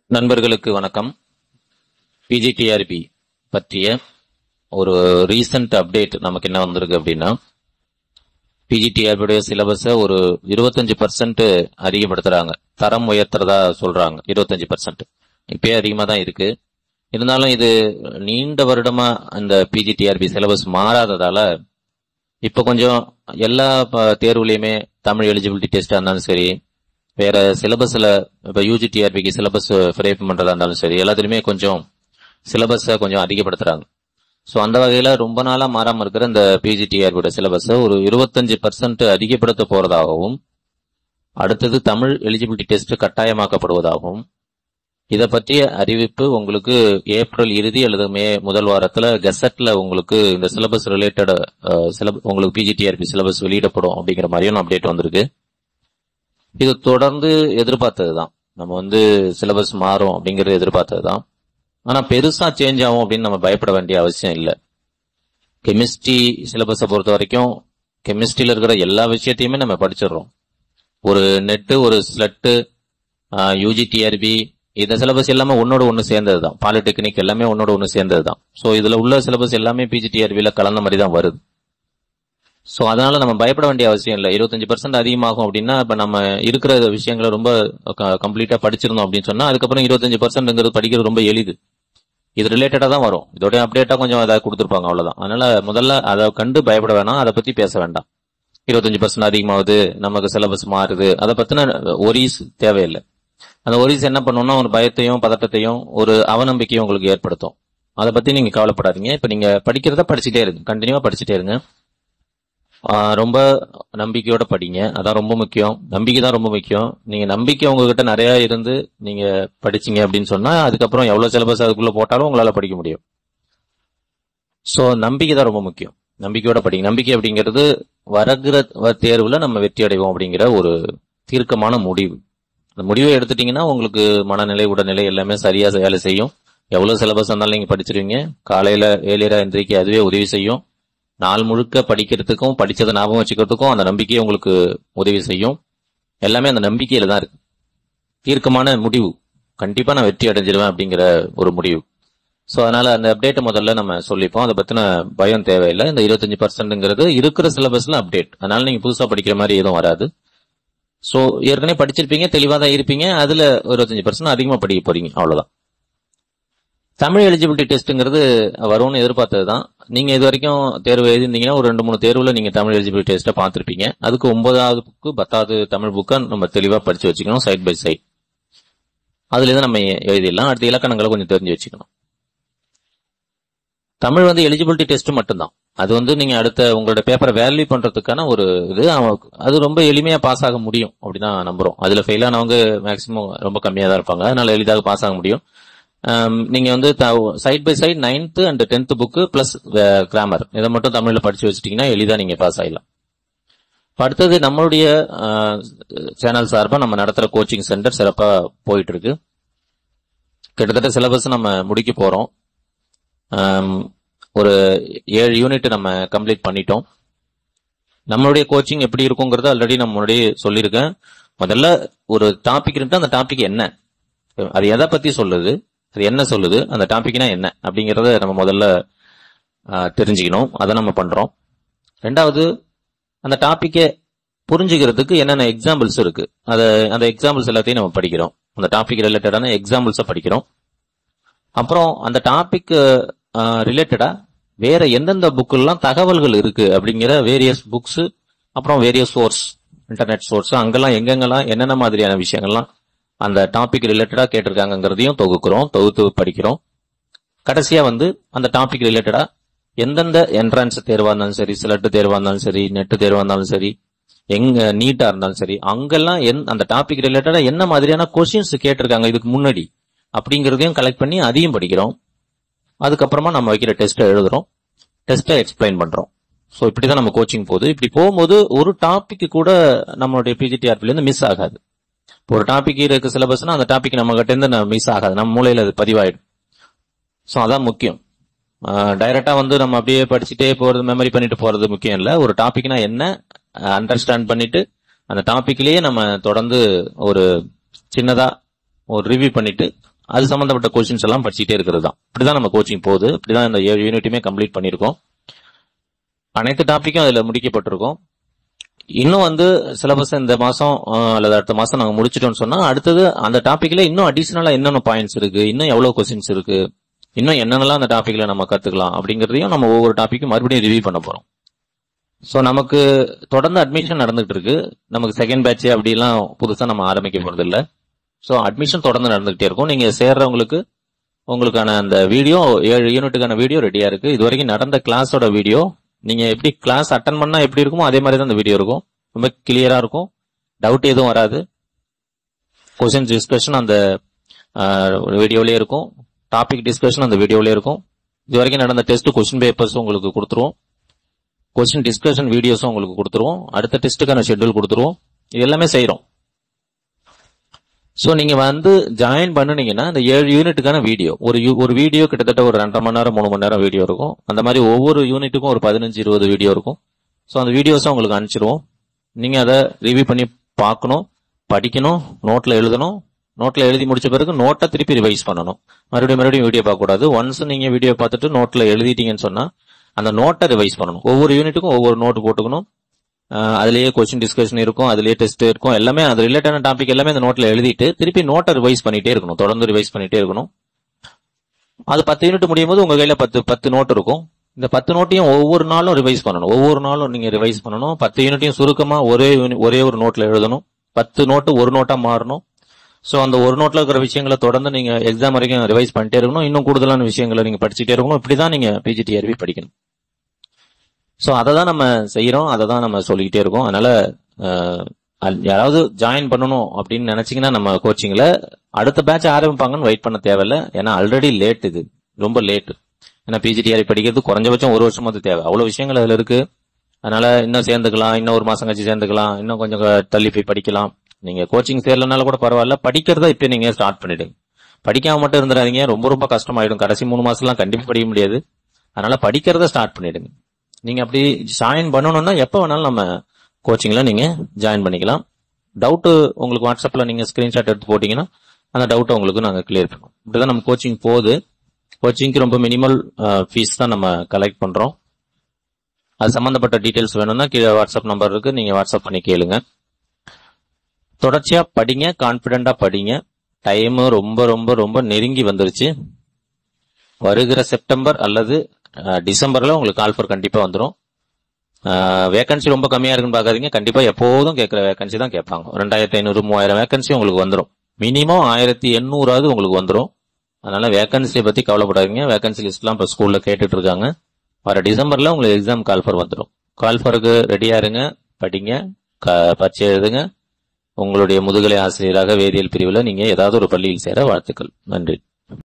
நண்பர்களுக்கு வணக்கம் பிஜிடிஆர்பி பற்றிய ஒரு ரீசன்ட் அப்டேட் நமக்கு என்ன வந்திருக்கு அப்படின்னா பிஜிடிஆர்பியுடைய சிலபஸை ஒரு இருபத்தஞ்சு பர்சன்ட் அதிகப்படுத்துறாங்க தரம் உயர்த்துறதா சொல்றாங்க இருபத்தஞ்சு பர்சன்ட் இப்பயே அதிகமா தான் இருக்கு இருந்தாலும் இது நீண்ட வருடமா அந்த பிஜிடிஆர்பி சிலபஸ் மாறாததால இப்ப கொஞ்சம் எல்லா ப- தேர்வுலயுமே தமிழ் எலிஜிபிலிட்டி டெஸ்டா இருந்தாலும் சரி வேற சிலபஸ்ல இப்ப யூஜிடிஆர்பிக்கு சிலபஸ் ஃப்ரேம் பண்றதா இருந்தாலும் சரி எல்லாத்துலயுமே கொஞ்சம் சிலபஸை கொஞ்சம் அதிகப்படுத்துறாங்க ஸோ அந்த வகையில ரொம்ப நாளா மாறாம இருக்கிற இந்த பிஜிடிஆர்பியோட சிலபஸை ஒரு இருபத்தஞ்சு பர்சன்ட் அதிகப்படுத்த போறதாகவும் அடுத்தது தமிழ் எலிஜிபிலிட்டி டெஸ்ட் கட்டாயமாக்கப்படுவதாகவும் இதை பற்றிய அறிவிப்பு உங்களுக்கு ஏப்ரல் இறுதி அல்லது மே முதல் வாரத்துல கெசட்ல உங்களுக்கு இந்த சிலபஸ் ரிலேட்டட் உங்களுக்கு பிஜிடிஆர்பி சிலபஸ் வெளியிடப்படும் அப்படிங்கிற மாதிரியும் அப்டேட் வந்திருக்கு இது தொடர்ந்து எதிர்பார்த்ததுதான் நம்ம வந்து சிலபஸ் மாறும் அப்படிங்கறது எதிர்பார்த்ததுதான் ஆனா பெருசா சேஞ்ச் ஆகும் அப்படின்னு நம்ம பயப்பட வேண்டிய அவசியம் இல்லை கெமிஸ்ட்ரி சிலபஸை பொறுத்த வரைக்கும் கெமிஸ்ட்ரியில இருக்கிற எல்லா விஷயத்தையுமே நம்ம படிச்சிடுறோம் ஒரு நெட்டு ஒரு ஸ்லட்டு யூஜிடிஆர்பி இந்த சிலபஸ் எல்லாமே ஒன்னோட ஒன்று சேர்ந்தது தான் பாலிடெக்னிக் எல்லாமே ஒன்னோட ஒன்று சேர்ந்தது தான் ஸோ இதுல உள்ள சிலபஸ் எல்லாமே பிஜிடிஆர்பியில் கலந்த மாதிரி தான் வருது ஸோ அதனால நம்ம பயப்பட வேண்டிய அவசியம் இல்லை இருபத்தஞ்சு பர்சன்ட் அதிகமாகும் அப்படின்னா இப்ப நம்ம இருக்கிற விஷயங்களை ரொம்ப கம்ப்ளீட்டா படிச்சிருந்தோம் அப்படின்னு சொன்னா அதுக்கப்புறம் இருபத்தஞ்சு பர்சன்ட்ங்கிறது படிக்கிறது ரொம்ப எளிது இது ரிலேட்டடா தான் வரும் இதோட அப்டேட்டா கொஞ்சம் ஏதாவது கொடுத்துருப்பாங்க அவ்வளவுதான் அதனால முதல்ல அதை கண்டு பயப்பட வேணாம் அதை பத்தி பேச வேண்டாம் இருபத்தஞ்சு பர்சன்ட் அதிகமாகுது நமக்கு சிலபஸ் மாறுது அதை பத்தின ஒரிஸ் தேவையில்லை அந்த ஒரிஸ் என்ன பண்ணும்னா ஒரு பயத்தையும் பதட்டத்தையும் ஒரு அவநம்பிக்கையும் உங்களுக்கு ஏற்படுத்தும் அதை பத்தி நீங்க கவலைப்படாதீங்க இப்ப நீங்க படிக்கிறத படிச்சுட்டே இருங்க கண்டினியூவா படிச்சுட்டே இருங்க ஆஹ் ரொம்ப நம்பிக்கையோட படிங்க அதான் ரொம்ப முக்கியம் நம்பிக்கை தான் ரொம்ப முக்கியம் நீங்க நம்பிக்கை உங்ககிட்ட நிறைய இருந்து நீங்க படிச்சீங்க அப்படின்னு சொன்னா அதுக்கப்புறம் எவ்வளவு சிலபஸ் அதுக்குள்ள போட்டாலும் உங்களால படிக்க முடியும் சோ நம்பிக்கை தான் ரொம்ப முக்கியம் நம்பிக்கையோட படிங்க நம்பிக்கை அப்படிங்கிறது வரகிற வ- தேர்வுல நம்ம வெற்றி அடைவோம் அப்படிங்கிற ஒரு தீர்க்கமான முடிவு அந்த முடிவை எடுத்துட்டீங்கன்னா உங்களுக்கு மனநிலை உடல்நிலை எல்லாமே சரியா வேலை செய்யும் எவ்வளவு சிலபஸ் இருந்தாலும் நீங்க படிச்சிருவீங்க காலையில ஏழியரா எந்திரிக்க அதுவே உதவி செய்யும் நாள் முழுக்க படிக்கிறதுக்கும் படிச்சதை ஞாபகம் வச்சுக்கிறதுக்கும் அந்த நம்பிக்கையை உங்களுக்கு உதவி செய்யும் எல்லாமே அந்த நம்பிக்கையில தான் இருக்கு தீர்க்கமான முடிவு கண்டிப்பா நான் வெற்றி அடைஞ்சிருவேன் அப்படிங்கிற ஒரு முடிவு ஸோ அதனால அந்த அப்டேட் முதல்ல நம்ம சொல்லிப்போம் அதை பத்தின பயம் தேவையில்லை இந்த இருபத்தஞ்சு பர்சன்ட்ங்கிறது இருக்கிற சிலபஸ்ல அப்டேட் அதனால நீங்க புதுசா படிக்கிற மாதிரி எதுவும் வராது ஸோ ஏற்கனவே படிச்சிருப்பீங்க தெளிவா தான் இருப்பீங்க அதுல ஒரு இருபத்தஞ்சு பர்சன்ட் அதிகமா படிக்க போறீங்க அவ்வளவுதான் தமிழ் எலிஜிபிலிட்டி டெஸ்ட்ங்கிறது வரும்னு எதிர்பார்த்தது தான் நீங்க இது வரைக்கும் தேர்வு எழுதிருந்தீங்கன்னா ஒரு ரெண்டு மூணு தேர்வுல நீங்க தமிழ் எலிஜிபிலிட்டி டெஸ்ட்டை பார்த்திருப்பீங்க அதுக்கு ஒன்பதாவது புக்கு பத்தாவது தமிழ் புக்கை நம்ம தெளிவா படிச்சு வச்சுக்கணும் சைட் பை சைட் அதுல இருந்து நம்ம எழுதிடலாம் அடுத்த இலக்கணங்களை கொஞ்சம் தெரிஞ்சு வச்சுக்கணும் தமிழ் வந்து எலிஜிபிலிட்டி டெஸ்ட் மட்டும்தான் அது வந்து நீங்க அடுத்த உங்களோட பேப்பரை வேல்யூ பண்றதுக்கான ஒரு இது அவ- அது ரொம்ப எளிமையா பாஸ் ஆக முடியும் அப்படின்னு நான் நம்புறோம் அதுல ஃபெயில் ஆனவங்க மேக்சிமம் ரொம்ப கம்மியா தான் இருப்பாங்க அதனால எளிதாக பாஸ் ஆக முடியும் ஆம், நீங்க வந்து side by side ninth and tenth book plus grammar இதை மட்டும் தமிழ்ல படிச்சு வச்சிட்டீங்கன்னா எளிதா நீங்க பாஸ் ஆயிடலாம் இப்ப அடுத்தது நம்மளுடைய சேனல் சார்பா நம்ம நடத்துற கோச்சிங் சென்டர் சிறப்பா போயிட்டு இருக்கு கிட்டத்தட்ட சிலபஸ் நம்ம முடிக்க போறோம் ஆம், ஒரு ஏழு யூனிட் நம்ம கம்ப்ளீட் பண்ணிட்டோம் நம்மளுடைய கோச்சிங் எப்படி இருக்குங்கிறத ஆல்ரெடி நம்ம முன்னாடியே சொல்லியிருக்கேன் முதல்ல ஒரு டாபிக் இருந்தா அந்த டாபிக் என்ன அது எதை பத்தி சொல்லுது அது என்ன சொல்லுது அந்த டாபிக்னா என்ன அப்படிங்கறத நம்ம முதல்ல ஆ, தெரிஞ்சுக்கணும் அதை நம்ம பண்றோம் ரெண்டாவது அந்த டாபிக்கை புரிஞ்சுக்கிறதுக்கு என்னென்ன எக்ஸாம்பிள்ஸ் இருக்கு அதை அந்த எக்ஸாம்பிள்ஸ் எல்லாத்தையும் நம்ம படிக்கிறோம் அந்த டாபிக் ரிலேட்டடான எக்ஸாம்பிள்ஸை படிக்கிறோம் அப்புறம் அந்த டாபிக் ரிலேட்டடா வேற எந்தெந்த புக்கெல்லாம் தகவல்கள் இருக்கு அப்படிங்கிற வேரியஸ் புக்ஸ் அப்புறம் வேரியஸ் சோர்ஸ் இன்டர்நெட் சோர்ஸ் அங்கெல்லாம் எங்கெங்கெல்லாம் என்னென்ன மாதிரியான விஷயங்கள்லாம் அந்த டாபிக் ரிலேட்டடா கேட்டிருக்காங்கங்கிறதையும் தொகுக்கிறோம் தொகுத்து படிக்கிறோம் கடைசியா வந்து அந்த டாபிக் ரிலேட்டடா எந்தெந்த என்ட்ரன்ஸ் தேர்வா இருந்தாலும் சரி சிலட்டு தேர்வா இருந்தாலும் சரி நெட்டு தேர்வா இருந்தாலும் சரி எங்க நீட்டா இருந்தாலும் சரி அங்கெல்லாம் என் அந்த டாபிக் ரிலேட்டடா என்ன மாதிரியான கொஸ்டின்ஸ் கேட்டிருக்காங்க இதுக்கு முன்னாடி அப்படிங்கறதையும் கலெக்ட் பண்ணி அதையும் படிக்கிறோம் அதுக்கப்புறமா நம்ம வைக்கிற டெஸ்ட்டை எழுதுறோம் டெஸ்ட்டை எக்ஸ்பிளைன் பண்றோம் ஸோ இப்படிதான் நம்ம கோச்சிங் போகுது இப்படி போகும்போது ஒரு டாபிக் கூட நம்மளுடைய பிஜிடிஆர்பில இருந்து மிஸ் ஆகாது இப்போ ஒரு டாபிக் இருக்கு சிலபஸ்னா அந்த டாபிக் நம்ம கிட்ட இருந்து மிஸ் ஆகாது நம்ம மூளையில அது பதிவாயிடும் ஸோ அதான் முக்கியம் டைரக்டா வந்து நம்ம அப்படியே படிச்சுட்டே போறது மெமரி பண்ணிட்டு போறது முக்கியம் இல்ல ஒரு டாபிக்னா என்ன அண்டர்ஸ்டாண்ட் பண்ணிட்டு அந்த டாபிக்லயே நம்ம தொடர்ந்து ஒரு சின்னதா ஒரு ரிவ்யூ பண்ணிட்டு அது சம்பந்தப்பட்ட கொஸ்டின்ஸ் எல்லாம் படிச்சுட்டே இருக்கிறது தான் இப்படிதான் நம்ம கோச்சிங் போகுது இப்படிதான் இந்த ஏழு யூனிட்டுமே கம்ப்ளீட் பண்ணியிருக்கோம் அனைத்து டாப்பிக்கும் அதுல முடிக்கப்பட்டிருக்கும் இன்னும் வந்து சிலபஸ் இந்த மாசம் அஹ், அல்லது அடுத்த மாசம் நாங்க முடிச்சிட்டோம்னு சொன்னா அடுத்தது அந்த டாபிக்ல இன்னும் அடிஷனலா என்னென்ன பாயிண்ட்ஸ் இருக்கு இன்னும் எவ்வளவு கொஸ்டின்ஸ் இருக்கு இன்னும் என்னென்னலாம் அந்த டாபிக்ல நம்ம கத்துக்கலாம் அப்படிங்கறதையும் நம்ம ஒவ்வொரு டாபிக்கும் மறுபடியும் ரிவ்யூ பண்ண போறோம் ஸோ நமக்கு தொடர்ந்து அட்மிஷன் நடந்துட்டு இருக்கு நமக்கு செகண்ட் பேட்ச் அப்படிலாம் புதுசா நம்ம ஆரம்பிக்க போறது இல்ல ஸோ அட்மிஷன் தொடர்ந்து நடந்துகிட்டே இருக்கும் நீங்க சேர்றவங்களுக்கு உங்களுக்கான அந்த வீடியோ ஏழு யூனிட்டுக்கான வீடியோ ரெடியா இருக்கு இது வரைக்கும் நடந்த கிளாஸோட வீடியோ நீங்க எப்படி கிளாஸ் அட்டன் பண்ணா எப்படி இருக்குமோ அதே மாதிரி தான் இந்த வீடியோ இருக்கும் ரொம்ப கிளியரா இருக்கும் டவுட் எதுவும் வராது கொஸ்டின் டிஸ்கஷன் அந்த வீடியோலயே இருக்கும் டாபிக் டிஸ்கஷன் அந்த வீடியோலயே இருக்கும் இது வரைக்கும் நடந்த டெஸ்ட் கொஸ்டின் பேப்பர்ஸ் உங்களுக்கு கொடுத்துருவோம் கொஸ்டின் டிஸ்கஷன் வீடியோஸும் உங்களுக்கு கொடுத்துருவோம் அடுத்த டெஸ்ட்டுக்கான ஷெட்யூல் கொடுத்துருவோம் இது எல்லாமே செய்றோம் ஸோ நீங்க வந்து ஜாயின் பண்ணுனீங்கன்னா இந்த ஏழு யூனிட்டுக்கான வீடியோ ஒரு யூ- ஒரு வீடியோ கிட்டத்தட்ட ஒரு ரெண்டரை மணி நேரம் மூணு மணி நேரம் வீடியோ இருக்கும் அந்த மாதிரி ஒவ்வொரு யூனிட்டுக்கும் ஒரு பதினஞ்சு இருபது வீடியோ இருக்கும் ஸோ அந்த வீடியோஸும் உங்களுக்கு அனுப்பிச்சிருவோம் நீங்க அதை ரிவ்யூ பண்ணி பார்க்கணும் படிக்கணும் நோட்ல எழுதணும் நோட்ல எழுதி முடிச்ச பிறகு நோட்டை திருப்பி ரிவைஸ் பண்ணணும் மறுபடியும் மறுபடியும் வீடியோ பார்க்க கூடாது ஒன்ஸ் நீங்க வீடியோ பார்த்துட்டு நோட்ல எழுதிட்டீங்கன்னு சொன்னா அந்த நோட்டை ரிவைஸ் பண்ணணும் ஒவ்வொரு யூனிட்டுக்கும் ஒவ்வொரு நோட் போட்டுக்கணும் ஆஹ் அதுலயே கொஸ்டின் டிஸ்கஷன் இருக்கும் அதுலயே டெஸ்ட் இருக்கும் எல்லாமே அது ரிலேட்டடான டாபிக் எல்லாமே அந்த நோட்ல எழுதிட்டு திருப்பி நோட்டை ரிவைஸ் பண்ணிட்டே இருக்கணும் தொடர்ந்து ரிவைஸ் பண்ணிட்டே இருக்கணும் அது பத்து யூனிட் முடியும் போது உங்க கையில பத்து பத்து நோட் இருக்கும் இந்த பத்து நோட்டையும் ஒவ்வொரு நாளும் ரிவைஸ் பண்ணணும் ஒவ்வொரு நாளும் நீங்க ரிவைஸ் பண்ணணும் பத்து யூனிட்டையும் சுருக்கமா ஒரே uni- ஒரே ஒரு நோட்ல எழுதணும் பத்து நோட்டு ஒரு நோட்டா மாறணும் சோ அந்த ஒரு நோட்ல இருக்கிற விஷயங்களை தொடர்ந்து நீங்க எக்ஸாம் வரைக்கும் ரிவைஸ் பண்ணிட்டே இருக்கணும் இன்னும் கூடுதலான விஷயங்களை நீங்க படிச்சுட்டே இருக்கணும் இப்படிதான் நீங்க பிஜிடிஆர்பி படிக்கணும் சோ அதை தான் நம்ம செய்யறோம் அதை தான் நம்ம சொல்லிக்கிட்டே இருக்கோம் அதனால அஹ், அல்- யாராவது ஜாயின் பண்ணணும் அப்படின்னு நினைச்சீங்கன்னா நம்ம கோச்சிங்ல அடுத்த பேட்ச் ஆரம்பிப்பாங்கன்னு வெயிட் பண்ண தேவையில்ல ஏன்னா ஆல்ரெடி லேட் இது ரொம்ப லேட் ஏன்னா பிஜிடிஆர் படிக்கிறது குறைஞ்சபட்சம் ஒரு வருஷமாவது தேவை அவ்வளவு விஷயங்கள் அதுல இருக்கு அதனால இன்னும் சேர்ந்துக்கலாம் இன்னும் ஒரு மாசம் கழிச்சு சேர்ந்துக்கலாம் இன்னும் கொஞ்சம் க- தள்ளி போய் படிக்கலாம் நீங்க கோச்சிங் சேரலனால கூட பரவாயில்ல படிக்கிறத இப்ப நீங்க ஸ்டார்ட் பண்ணிடுங்க படிக்காம மட்டும் இருந்துடாதீங்க ரொம்ப ரொம்ப கஷ்டமாயிடும் கடைசி மூணு மாசம்லாம் கண்டிப்பா படிக்க முடியாது அதனால படிக்கிறத ஸ்டார்ட் பண்ணிடுங்க நீங்க அப்படி ஜாயின் பண்ணணும்னா எப்ப வேணாலும் நம்ம கோச்சிங்ல நீங்க ஜாயின் பண்ணிக்கலாம் டவுட் உங்களுக்கு வாட்ஸ்அப்ல நீங்க ஸ்கிரீன்ஷாட் எடுத்து போட்டீங்கன்னா அந்த டவுட்டை உங்களுக்கு நாங்க கிளியர் பண்ணுவோம் இப்படிதான் நம்ம கோச்சிங் போகுது கோச்சிங்க்கு ரொம்ப மினிமல் ஃபீஸ் தான் நம்ம கலெக்ட் பண்றோம் அது சம்பந்தப்பட்ட டீடைல்ஸ் வேணும்னா கீழே வாட்ஸ்அப் நம்பர் இருக்கு நீங்க வாட்ஸ்அப் பண்ணி கேளுங்க தொடர்ச்சியா படிங்க கான்பிடண்டா படிங்க டைம் ரொம்ப ரொம்ப ரொம்ப நெருங்கி வந்துருச்சு வருகிற செப்டம்பர் அல்லது அஹ், டிசம்பர்ல உங்களுக்கு ஆல்ஃபர் கண்டிப்பா வந்துடும் வேகன்சி ரொம்ப கம்மியா இருக்குன்னு பாக்காதீங்க கண்டிப்பா எப்போதும் கேட்கிற வேகன்சி தான் கேட்பாங்க ரெண்டாயிரத்தி ஐநூறு மூவாயிரம் வேகன்சி உங்களுக்கு வந்துடும் மினிமம் ஆயிரத்தி எண்ணூறாவது உங்களுக்கு வந்துடும் அதனால வேகன்சியை பத்தி கவலைப்படாதீங்க வேகன்சி லிஸ்ட்லாம் இப்போ ஸ்கூல்ல கேட்டுட்டு இருக்காங்க வர டிசம்பர்ல உங்களுக்கு எக்ஸாம் கால்ஃபர் வந்துடும் கால்ஃபருக்கு ரெடியா இருங்க படிங்க க- பரீட்சை எழுதுங்க உங்களுடைய முதுகலை ஆசிரியராக வேதியியல் பிரிவில் நீங்க ஏதாவது ஒரு பள்ளியில் சேர வாழ்த்துக்கள் நன்றி